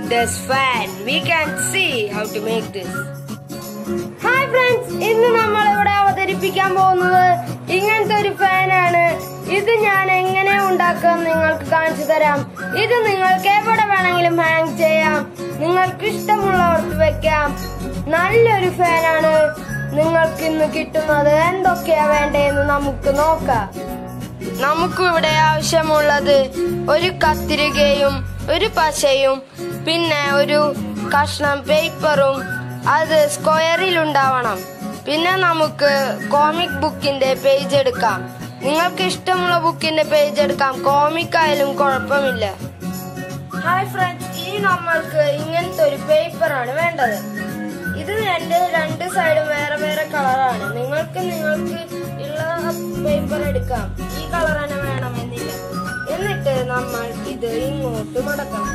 this fan. We can see how to make this. Hi friends ഇന്ന് നമ്മൾ ഇവിടെ അവതരിപ്പിക്കാൻ പോകുന്നത് ഇങ്ങനത്തെ ഒരു ഫാനാണ് ഇത് ഞാൻ എങ്ങനെ ഉണ്ടാക്കാം നിങ്ങൾക്ക് കാണിച്ചു തരാം ഇത് നിങ്ങൾക്ക് എവിടെ വേണമെങ്കിലും ഹാങ് ചെയ്യാം നിങ്ങൾക്ക് ഇഷ്ടമുള്ളവർക്ക് വെക്കാം നല്ലൊരു ഫാനാണ് നിങ്ങൾക്ക് ഇന്ന് കിട്ടുന്നത് എന്തൊക്കെയാ വേണ്ടതെന്ന് നമുക്ക് നോക്കാം നമുക്ക് ഇവിടെ ആവശ്യമുള്ളത് ഒരു കത്തിരികയും ഒരു പശയും പിന്നെ ഒരു കഷ്ണം പേപ്പറും അത് സ്ക്വയറിൽ ഉണ്ടാവണം പിന്നെ നമുക്ക് കോമിക് ബുക്കിന്റെ പേജ് എടുക്കാം നിങ്ങൾക്ക് ഇഷ്ടമുള്ള ബുക്കിന്റെ പേജ് എടുക്കാം കോമിക് ആയാലും കുഴപ്പമില്ല ഹായ് ഫ്രണ്ട്സ് ഇനി നമ്മൾക്ക് ഇങ്ങനത്തെ ഒരു പേപ്പറാണ് വേണ്ടത് ഇത് എന്റെ രണ്ട് സൈഡും വേറെ വേറെ കളറാണ് നിങ്ങൾക്ക് നിങ്ങൾക്ക് ഉള്ള പേപ്പർ എടുക്കാം ഈ കളർ തന്നെ വേണമെന്നില്ല എന്നിട്ട് നമ്മൾ ഇത് ഇങ്ങോട്ട് മടക്കണം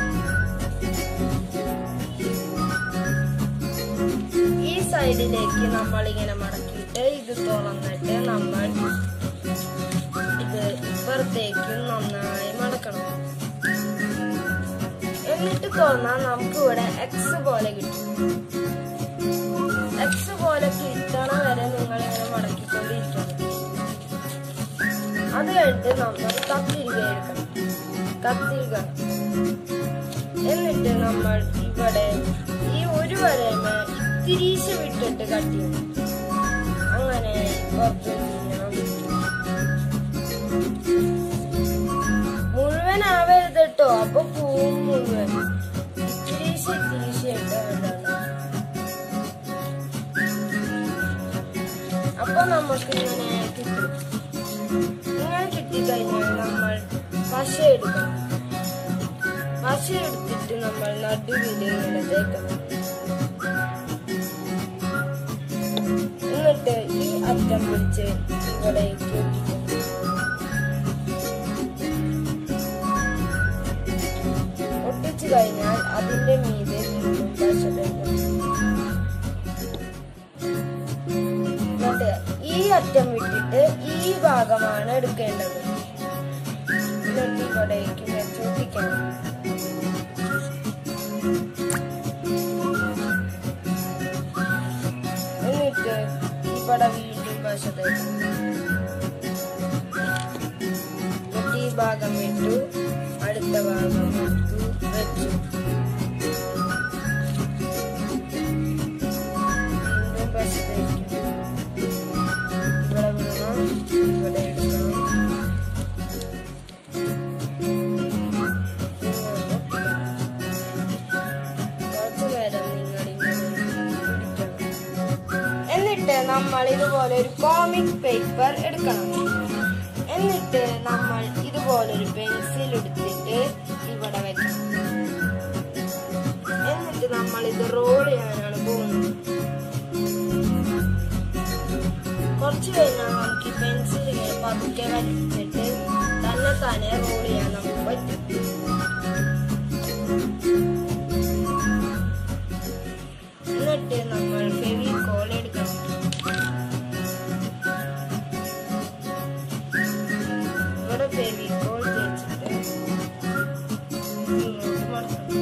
ഈ സൈഡിലേക്ക് നമ്മൾ ഇങ്ങനെ മടക്കിയിട്ട് ഇത് തുറന്നിട്ട് നമ്മൾ ഇത് ഇപ്പുറത്തേക്കും നന്നായി മടക്കണം എന്നിട്ട് തുറന്നാൽ നമുക്ക് ഇവിടെ എക്സ് പോലെ കിട്ടും എക്സ് പോലെ കിട്ടണ വരെ നിങ്ങൾ ഇങ്ങനെ മടക്കിക്കൊണ്ടിരിക്കണം അത് കഴിഞ്ഞിട്ട് നമ്മൾ കത്തിരിക എടുക്കണം കത്തിരിക എന്നിട്ട് നമ്മൾ ഇവിടെ ഈ ഒരു വരമ ഇത്തിരീശ വിട്ടിട്ട് കട്ട് ചെയ്യണം അങ്ങനെ കുറച്ച് ചെയ്യണം മുഴുവൻ ആവരുത് കേട്ടോ അപ്പൊ പൂവും മുഴുവൻ ഇത്തിരീശ ഇത്തിരീശ ഇട്ട് ഇടണം അപ്പൊ നമുക്ക് ഇങ്ങനെ കിട്ടും ഇങ്ങനെ കിട്ടിക്കഴിഞ്ഞാൽ നമ്മൾ പശ എടുക്കണം പശ എടുത്തിട്ട് നമ്മൾ നടുവിൽ ഇങ്ങനെ തേക്കണം എന്നിട്ട് ഈ അറ്റം പിടിച്ച് ഇവിടേക്ക് ഒട്ടിക്കണം ഒട്ടിച്ചു കഴിഞ്ഞാൽ അതിന്റെ മീതെ വീണ്ടും പശ തേക്കണം എന്നിട്ട് ഈ അറ്റം വിട്ടിട്ട് ഈ ഭാഗമാണ് എടുക്കേണ്ടത് എന്നിട്ട് ഇവിടേക്ക് വെച്ചൊട്ടിക്കണം എന്നിട്ട് ഇവിടെ വീണ്ടും പശ തേക്കണം എന്നിട്ട് ഈ ഭാഗം വിട്ടു അടുത്ത ഭാഗം എടുത്തു വെച്ചു വീണ്ടും പശ തേക്കും ഇവിടെ വിടണം ഇവിടെ എടുക്കണം കുറച്ചു നേരം നിങ്ങൾ എന്നിട്ട് നമ്മൾ ഇതുപോലെ ഒരു കോമിക് പേപ്പർ എടുക്കണം എന്നിട്ട് നമ്മൾ ഇതുപോലെ ഒരു പെൻസിൽ എടുത്തിട്ട് ഇവിടെ വെക്കണം എന്നിട്ട് നമ്മൾ ഇത് റോൾ ചെയ്യാനാണ് പോകുന്നത് കുറച്ച് കഴിഞ്ഞാൽ നമുക്ക് ഈ പെൻസിൽ ഇങ്ങനെ പതുക്കെ വലിച്ചിട്ട് തന്നെ തന്നെ റോൾ ചെയ്യാൻ നമുക്ക് പറ്റും എന്നിട്ട് നമ്മൾ ഫെവിക്കോൾ എടുക്കണം ഇവിടെ ഫെവിക്കോൾ തേച്ചിട്ട് ഇങ്ങോട്ട് മടക്കണം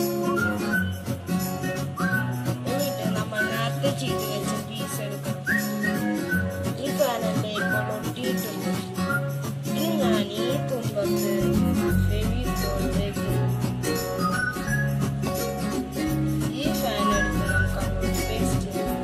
എന്നിട്ട് നമ്മൾ നേരത്തെ ചെയ്ത് വെച്ച പീസ് എടുക്കണം ഈ ഫാനന്റെ ഇപ്പോൾ ഒട്ടിയിട്ടുണ്ട് ഇനി ഞാൻ ഈ തുമ്പത്ത് ഫെവിക്കോൾ തേക്കുന്നു ഈ ഫാൻ എടുത്ത് നമുക്ക് അങ്ങോട്ട് പേസ്റ്റ് ചെയ്യാം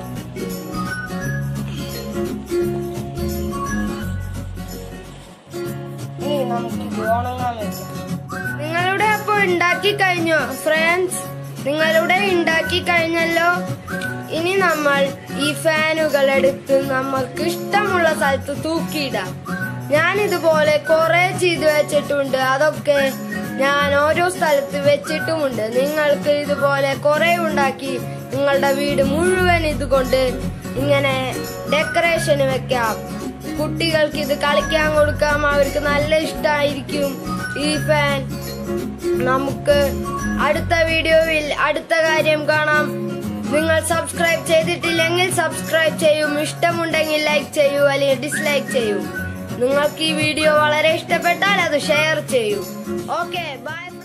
ഇനി നമുക്കിത് ഉണങ്ങാൻ വെക്കാം നിങ്ങളുടെ അപ്പൊ ഉണ്ടാക്കി കഴിഞ്ഞോ ഫ്രണ്ട്സ് നിങ്ങളുടെ ഉണ്ടാക്കി കഴിഞ്ഞല്ലോ ഇനി നമ്മൾ ഈ ഫാനുകൾ എടുത്ത് നമ്മൾക്ക് ഇഷ്ടമുള്ള സ്ഥലത്ത് തൂക്കിയിടാം ഞാൻ ഇതുപോലെ കുറെ ചെയ്തു വെച്ചിട്ടുണ്ട് അതൊക്കെ ഞാൻ ഓരോ സ്ഥലത്ത് വെച്ചിട്ടുമുണ്ട് നിങ്ങൾക്ക് ഇതുപോലെ കുറെ ഉണ്ടാക്കി നിങ്ങളുടെ വീട് മുഴുവൻ ഇതുകൊണ്ട് ഇങ്ങനെ ഡെക്കറേഷന് വെക്കാം കുട്ടികൾക്ക് ഇത് കളിക്കാൻ കൊടുക്കാം അവർക്ക് നല്ല ഇഷ്ടമായിരിക്കും ഈ ഫാൻ നമുക്ക് അടുത്ത വീഡിയോയിൽ അടുത്ത കാര്യം കാണാം നിങ്ങൾ സബ്സ്ക്രൈബ് ചെയ്തിട്ടില്ലെങ്കിൽ സബ്സ്ക്രൈബ് ചെയ്യും ഇഷ്ടമുണ്ടെങ്കിൽ ലൈക്ക് ചെയ്യൂ അല്ലെങ്കിൽ ഡിസ്ലൈക്ക് ചെയ്യൂ നിങ്ങൾക്ക് ഈ വീഡിയോ വളരെ ഇഷ്ടപ്പെട്ടാൽ അത് ഷെയർ ചെയ്യൂ ഓക്കെ ബൈ